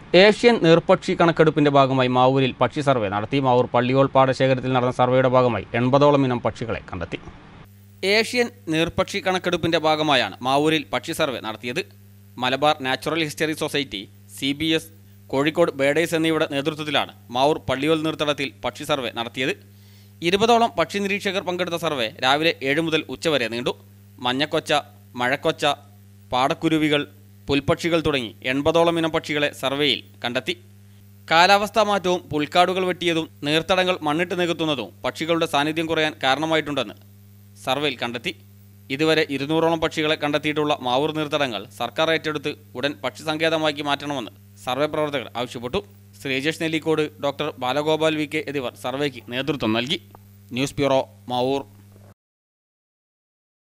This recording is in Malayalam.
ഏഷ്യൻ നീർപക്ഷി കണക്കെടുപ്പിന്റെ ഭാഗമായി മാവൂരിൽ പക്ഷി സർവേ നടത്തി മാവൂർ പള്ളിയോൾ പാടശേഖരത്തിൽ നടന്ന സർവേയുടെ ഭാഗമായി എൺപതോളം ഇനം പക്ഷികളെ കണ്ടെത്തി ഏഷ്യൻ നീർപക്ഷി കണക്കെടുപ്പിന്റെ ഭാഗമായാണ് മാവൂരിൽ പക്ഷി സർവേ നടത്തിയത് Malabar natural history society C B S Kozhikode birders എന്നിവയുടെ നേതൃത്വത്തിലാണ് മാവൂർ പള്ളിയോൽ നീർത്തടത്തിൽ പക്ഷി സർവേ നടത്തിയത് ഇരുപതോളം പക്ഷി നിരീക്ഷകർ പങ്കെടുത്ത സർവേ രാവിലെ ഏഴ് മുതൽ ഉച്ചവരെ നീണ്ടു മഞ്ഞക്കൊച്ച മഴക്കൊച്ച പാടക്കുരുവികൾ പുൽപ്പക്ഷികൾ തുടങ്ങി എൺപതോളം ഇനം പക്ഷികളെ സർവേയിൽ കണ്ടെത്തി കാലാവസ്ഥാ മാറ്റവും പുൽക്കാടുകൾ വെട്ടിയതും നീർത്തടങ്ങൾ മണ്ണിട്ട് നികത്തുന്നതും പക്ഷികളുടെ സാന്നിധ്യം കുറയാൻ കാരണമായിട്ടുണ്ടെന്ന് സർവേയിൽ കണ്ടെത്തി ഇതുവരെ ഇരുന്നൂറോളം പക്ഷികളെ കണ്ടെത്തിയിട്ടുള്ള മാവൂർ നീർത്തടങ്ങൾ സർക്കാർ ഏറ്റെടുത്ത് ഉടൻ പക്ഷി സങ്കേതമാക്കി മാറ്റണമെന്ന് സർവേ പ്രവർത്തകർ ആവശ്യപ്പെട്ടു Sreejesh Nellikode doctor Balagopal V K എന്നിവർ സർവേക്ക് നേതൃത്വം നൽകി ന്യൂസ് ബ്യൂറോ മാവൂർ